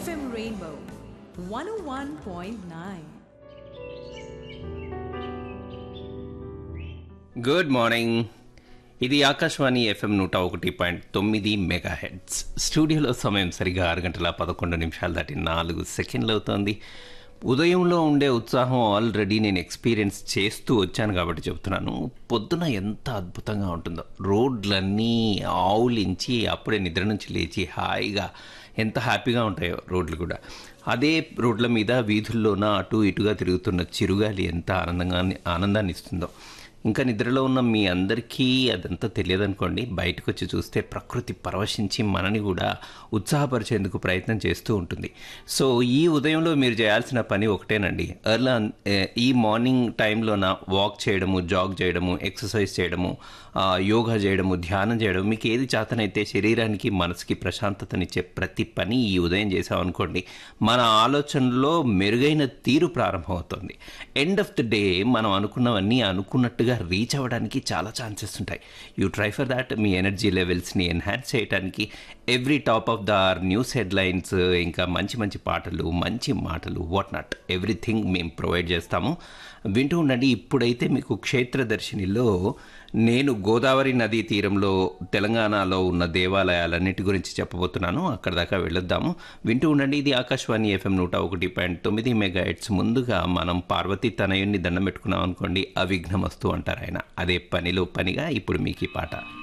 FM Rainbow 101.9. Good morning ఇది Akashvani FM నూట ఒకటి పాయింట్ తొమ్మిది మెగా హెడ్స్ స్టూడియోలో సమయం సరిగా ఆరు గంటల పదకొండు నిమిషాలు దాటి నాలుగు సెకండ్లు అవుతోంది ఉదయంలో ఉండే ఉత్సాహం ఆల్రెడీ నేను ఎక్స్పీరియన్స్ చేస్తూ వచ్చాను కాబట్టి చెప్తున్నాను పొద్దున ఎంత అద్భుతంగా ఉంటుందో రోడ్లన్నీ ఆవులించి అప్పుడే నిద్ర నుంచి లేచి హాయిగా ఎంత హ్యాపీగా ఉంటాయో రోడ్లు కూడా అదే రోడ్ల మీద వీధుల్లోన అటు ఇటుగా తిరుగుతున్న చిరుగాలి ఎంత ఆనందంగా ఆనందాన్ని ఇస్తుందో ఇంకా నిద్రలో ఉన్న మీ అందరికీ అదంతా తెలియదనుకోండి బయటకు వచ్చి చూస్తే ప్రకృతి పరవశించి మనని కూడా ఉత్సాహపరిచేందుకు ప్రయత్నం చేస్తూ ఉంటుంది సో ఈ ఉదయంలో మీరు చేయాల్సిన పని ఒకటేనండి ఎర్లా ఈ మార్నింగ్ టైంలోన వాక్ చేయడము జాగ్ చేయడము ఎక్సర్సైజ్ చేయడము ఆ, యోగా చేయడము ధ్యానం చేయడం మీకు ఏది చేతనైతే శరీరానికి మనసుకి ప్రశాంతతనిచ్చే ప్రతి పని ఈ ఉదయం చేసామనుకోండి మన ఆలోచనలో మెరుగైన తీరు ప్రారంభమవుతుంది ఎండ్ ఆఫ్ ద డే మనం అనుకున్నవన్నీ అనుకున్నట్టుగా రీచ్ అవ్వడానికి చాలా ఛాన్సెస్ ఉంటాయి యూ ట్రై ఫర్ దాట్ మీ ఎనర్జీ లెవెల్స్ని ఎన్హాన్స్ చేయడానికి every top of the news headlines ఇంకా మంచి మంచి పాటలు మంచి మాటలు వాట్ నాట్ ఎవ్రీథింగ్ మేము ప్రొవైడ్ చేస్తాము వింటూ ఉండండి ఇప్పుడైతే మీకు క్షేత్రదర్శినిలో నేను గోదావరి నదీ తీరంలో తెలంగాణలో ఉన్న దేవాలయాలన్నిటి గురించి చెప్పబోతున్నాను అక్కడ దాకా వెళ్ళొద్దాము వింటూ ఉండండి ఇది ఆకాశవాణి ఎఫ్ఎం నూట ఒకటి పాయింట్ తొమ్మిది మెగా హెడ్స్ ముందుగా మనం పార్వతీ తనయుణ్ణి దండం పెట్టుకున్నాం అనుకోండి అవిఘ్నమస్తు అంటారు ఆయన అదే పనిలో పనిగా ఇప్పుడు మీకు ఈ పాట